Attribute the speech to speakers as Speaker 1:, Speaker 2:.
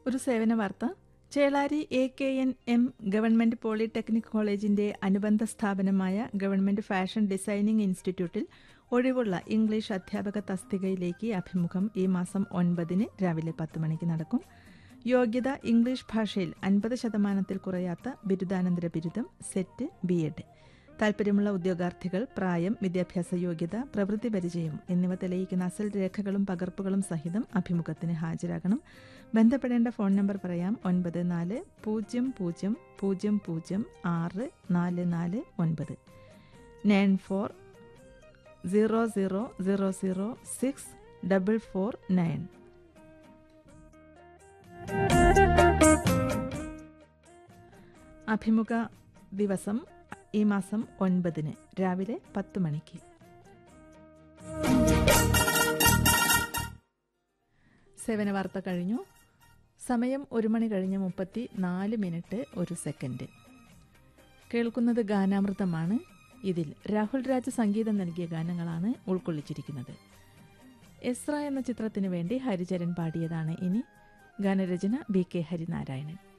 Speaker 1: ഒരു സേവന വാർത്ത Chelari A K N M government polytechnic കോളേജിന്റെ അനുബന്ധ സ്ഥാപനമായ ഗവൺമെന്റ് ഫാഷൻ ഡിസൈനിംഗ് ഇൻസ്റ്റിറ്റ്യൂട്ടിൽ ഒഴിവുള്ള ഇംഗ്ലീഷ് അധ്യാപക തസ്തികയിലേക്ക് അഭിമുഖം ഈ മാസം ഒൻപതിന് രാവിലെ പത്ത് മണിക്ക് നടക്കും യോഗ്യത ഇംഗ്ലീഷ് ഭാഷയിൽ അൻപത് ശതമാനത്തിൽ കുറയാത്ത ബിരുദാനന്തര ബിരുദം സെറ്റ് ബി എഡ് താൽപ്പര്യമുള്ള ഉദ്യോഗാർത്ഥികൾ പ്രായം വിദ്യാഭ്യാസ യോഗ്യത പ്രവൃത്തി പരിചയം എന്നിവ തെളിയിക്കുന്ന അസൽ രേഖകളും പകർപ്പുകളും സഹിതം അഭിമുഖത്തിന് ഹാജരാകണം ബന്ധപ്പെടേണ്ട ഫോൺ നമ്പർ പറയാം ഒൻപത് നാല് പൂജ്യം പൂജ്യം പൂജ്യം പൂജ്യം ആറ് നാല് നാല് ഒൻപത് nine four zero zero zero zero six double four nine അഭിമുഖ ദിവസം ഈ മാസം ഒൻപതിന് രാവിലെ പത്ത് മണിക്ക് സേവന വാർത്ത കഴിഞ്ഞു സമയം ഒരു മണി കഴിഞ്ഞ് മുപ്പത്തി നാല് മിനിറ്റ് ഒരു സെക്കൻഡ് കേൾക്കുന്നത് ഗാനാമൃതമാണ് ഇതിൽ രാഹുൽ രാജ് സംഗീതം നൽകിയ ഗാനങ്ങളാണ് ഉൾക്കൊള്ളിച്ചിരിക്കുന്നത് എസ്ര എന്ന ചിത്രത്തിനു വേണ്ടി ഹരിചരൻ പാടിയതാണ് ഇനി ഗാനരചന ബി കെ ഹരിനാരായണൻ